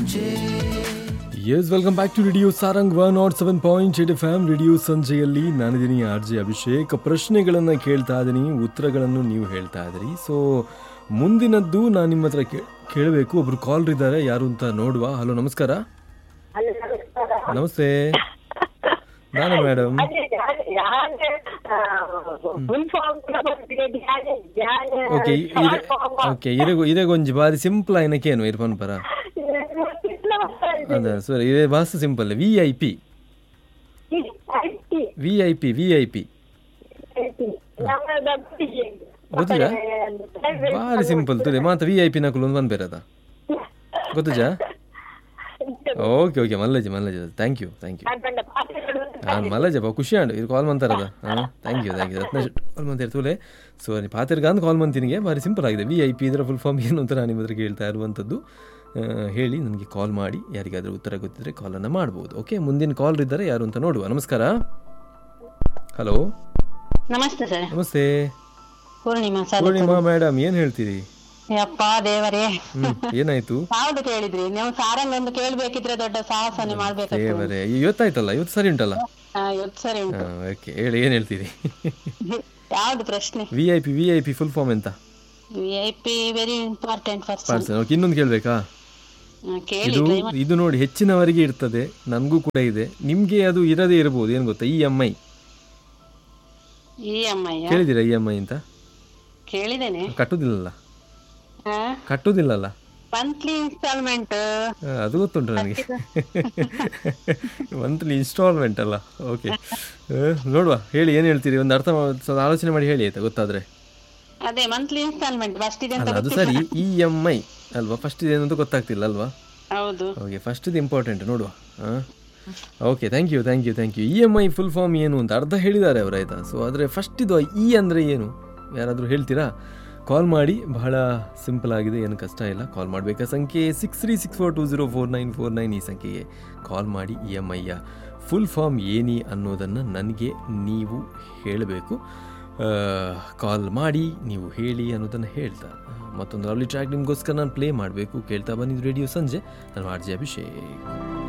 S welcome back to radio Sarang one nought seven point eight F M radio ಸಂಜೆಯಲ್ಲಿ ನಾನಿದ್ದೀನಿ R J Abhishek ಪ್ರಶ್ನೆಗಳನ್ನು ಕೇಳ್ತಾ ಇದ್ದೀನಿ ಉತ್ತರಗಳನ್ನು ನೀವು ಹೇಳ್ತಾ ಇದ್ದೀರಿ ಸೊ ಮುಂದಿನದ್ದು ನಾನು ನಿಮ್ಮ ಹತ್ರ ಕೇ- ಕೇಳಬೇಕು ಒಬ್ರು ಕಾಲ್ ಇದ್ದಾರೆ ಯಾರು ಅಂತ ನೋಡುವ ಹಲೋ ನಮಸ್ಕಾರ ಅಲ್ಲಿ ನಮಸ್ಕಾರ. ನಮಸ್ತೆ ನಾನು ಮೇಡಮ್ ಅದೇ ಯಾರು- ಯಾರು, ಆ, full form ಕೂಡ ಬರ್ತಿದೆ, ಧ್ಯಾನ- ಧ್ಯಾನ ಓಕೆ short form. ಓಕೆ ಇರೆಗು ಇರೆಗೊಂಜಿ ಬಾರಿ ಸಿಂಪಲ್ ಆಯ್ನಕೇನು ಇರ್ಪನ್ ಪರ ಇಲ್ಲ, ಇಲ್ಲ, ಅದ ಸರಿ ಇದೇ ಭಾಷೆ ಸಿಂಪಲ್ ವಿ ಐ ಪಿ ಇದು ಐತಿ, V I P V I P ಐತಿ. ನಮ್ಮ ದೊಡ್ಡದಿದೆ. ಗೊತ್ತಿಲ್ಲ ಮತ್ತೆ ಭಾರಿ ಸಿಂಪಲ್ ತುಲೆ ಮಾತ್ರ ವಿ ಐ ಪಿ ನಕಲು ಒಂದು ಬಂದ್ ಬೇರದ ಗೊತ್ತಜಾ ಓಕೆ ಓಕೆ ಮಲ್ಲಜಿ ಮಲ್ಲಜಿ ಥ್ಯಾಂಕ್ ಯು ಥ್ಯಾಂಕ್ ಯು ನನ್ನ ಪಾತ್ರಗಳು ಹಾಂ ಮಲ್ಲಜಪ್ಪ ಖುಷಿ ಆಂಡು ಇದು ಕಾಲ್ ಮಾಡ್ತಾರದ ಹಾಂ thank you thank you Ratna call ಮಾಡ್ತಾರೆ ತುಲೆ ಸೊ ನೀವು ಪಾತಿರ್ಗಂದು ಕಾಲ್ ಮಾಡ್ತೀನಿಗೆ ಭಾರಿ ಸಿಂಪಲ್ ಆಗಿದೆ ವಿ ಐ ಪಿ ಇದರ ಫುಲ್ ಫಾರ್ಮ್ ಏನು ಅಂತ ನಾನು ನಿಮ್ಮ ಹತ್ರ ಕೇಳ್ತಾ ಇರುವಂಥದ್ದು ಆ, ಹೇಳಿ ನನಗೆ ಕಾಲ್ ಮಾಡಿ ಯಾರಿಗಾದರೂ ಉತ್ತರ ಗೊತ್ತಿದ್ರೆ ಕಾಲನ್ನು ಮಾಡ್ಬೋದು ಓಕೆ ಮುಂದಿನ ಕಾಲ್ ಇದ್ದರೆ ಯಾರು ಅಂತ ನೋಡುವ ನಮಸ್ಕಾರ ಹಲೋ ನಮಸ್ತೆ ಸರ್ ನಮಸ್ತೆ ಪೂರ್ಣಿಮಾ ಸರ್ ಪೂರ್ಣಿಮಾ ಮೇಡಮ್ ಏನು ಹೇಳ್ತೀರಿ ಯಪ್ಪ ದೇವರೇ ಹ್ಞೂ ಏನಾಯಿತು ಯಾವ್ದು ಕೇಳಿದ್ರಿ ನೀವು ಸಾರಂಗ್ ಒಂದು ಕೇಳ್ಬೇಕಿದ್ರೆ ದೊಡ್ಡ ಸಾಹಸನೆ ಮಾಡ್ಬೇಕು ದೇವರೇ ಇವತ್ತಾಯ್ತಲ್ಲ ಇವತ್ತು ಸರಿ ಉಂಟಲ್ಲ ಇವತ್ತು ಸರಿ ಉಂಟು ಹಾಂ ಓಕೆ ಹೇಳಿ ಏನು ಹೇಳ್ತೀರಿ ಯಾವ್ದು ಪ್ರಶ್ನೆ V I P V I P full form ಎಂತ V I P very important person parcel okay ಇನ್ನೊಂದು ಕೇಳಬೇಕಾ ಕೇಳಿ ಇದು ಇದು ನೋಡಿ ಹೆಚ್ಚಿನವರಿಗೆ ಇರ್ತದೆ ನನಗೂ ಕೂಡ ಇದೆ ನಿಮಗೆ ಅದು ಇರದೇ ಇರಬಹುದು ಏನು ಗೊತ್ತಾ E M I E M I ಕೇಳಿದ್ದೀರಾ ಇ ಎಮ್ ಐ ಅಂತ ಕೇಳಿದ್ದೇನೆ ಕಟ್ಟುದಿಲ್ಲಲ್ಲ ಕಟ್ಟುದಿಲ್ಲಲ್ಲ ಮಂತ್ಲಿ ಇನ್ಸ್ಟಾಲ್ಮೆಂಟ್ ಆ, ಅದು ಗೊತ್ತುಂಟು ನನಗೆ ಮಂತ್ಲಿ ಇನ್ಸ್ಟಾಲ್ಮೆಂಟ್ ಅಲ್ಲ ಓಕೆ ನೋಡುವ ಹೇಳಿ ಏನು ಹೇಳ್ತೀರಿ ಒಂದು ಅರ್ಥ ಮಾ- ಸ್ವಲ್ಪ ಆಲೋಚನೆ ಮಾಡಿ ಹೇಳಿ ಆಯ್ತಾ ಗೊತ್ತಾದ್ರೆ ಅದೇ ಮಂತ್ಲಿ ಇನ್ಸ್ಟಾಲ್ಮೆಂಟ್ ಫಸ್ಟ್ ಇದೆ ಅಂತ ಅಲ್ಲ ಅದು ಸರಿ ಇ ಎಮ್ ಐ ಅಲ್ವಾ ಫಸ್ಟ್ ಇದೇನು ಅಂತ ಗೊತ್ತಾಗ್ತಿಲ್ಲ ಅಲ್ವಾ ಹೌದು ಓಕೆ ಫಸ್ಟ್ ಇದು ಇಂಪಾರ್ಟೆಂಟ್ ನೋಡುವ ಹಾಂ okay thank you thank you thank you E M I full form ಏನು ಅಂತ ಅರ್ಧ ಹೇಳಿದ್ದಾರೆ ಅವರು ಆಯಿತಾ ಸೊ ಆದರೆ ಫಸ್ಟ್ ಇದು ಇ ಅಂದರೆ ಏನು ಯಾರಾದರೂ ಹೇಳ್ತೀರಾ ಕಾಲ್ ಮಾಡಿ ಬಹಳ ಸಿಂಪಲ್ ಆಗಿದೆ ಏನು ಕಷ್ಟ ಇಲ್ಲ ಕಾಲ್ ಮಾಡಬೇಕಾ ಸಂಖ್ಯೆ six three six four two zero four nine four nine ಈ ಸಂಖ್ಯೆಗೆ ಕಾಲ್ ಮಾಡಿ ಇ ಎಮ್ ಐಯ ಫುಲ್ ಫಾರ್ಮ್ ಏನಿ ಅನ್ನೋದನ್ನು ನನಗೆ ನೀವು ಹೇಳಬೇಕು ಕಾಲ್ ಮಾಡಿ ನೀವು ಹೇಳಿ ಅನ್ನೋದನ್ನು ಹೇಳ್ತಾ ಮತ್ತೊಂದು ಲವ್ಲಿ ಟ್ರ್ಯಾಕ್ ನಿಮಗೋಸ್ಕರ ನಾನು ಪ್ಲೇ ಮಾಡಬೇಕು ಕೇಳ್ತಾ ಬಂದಿದ್ದು ರೇಡಿಯೋ ಸಂಜೆ ನಾನು ಆರ್ ಜೆ ಅಭಿಷೇಕ್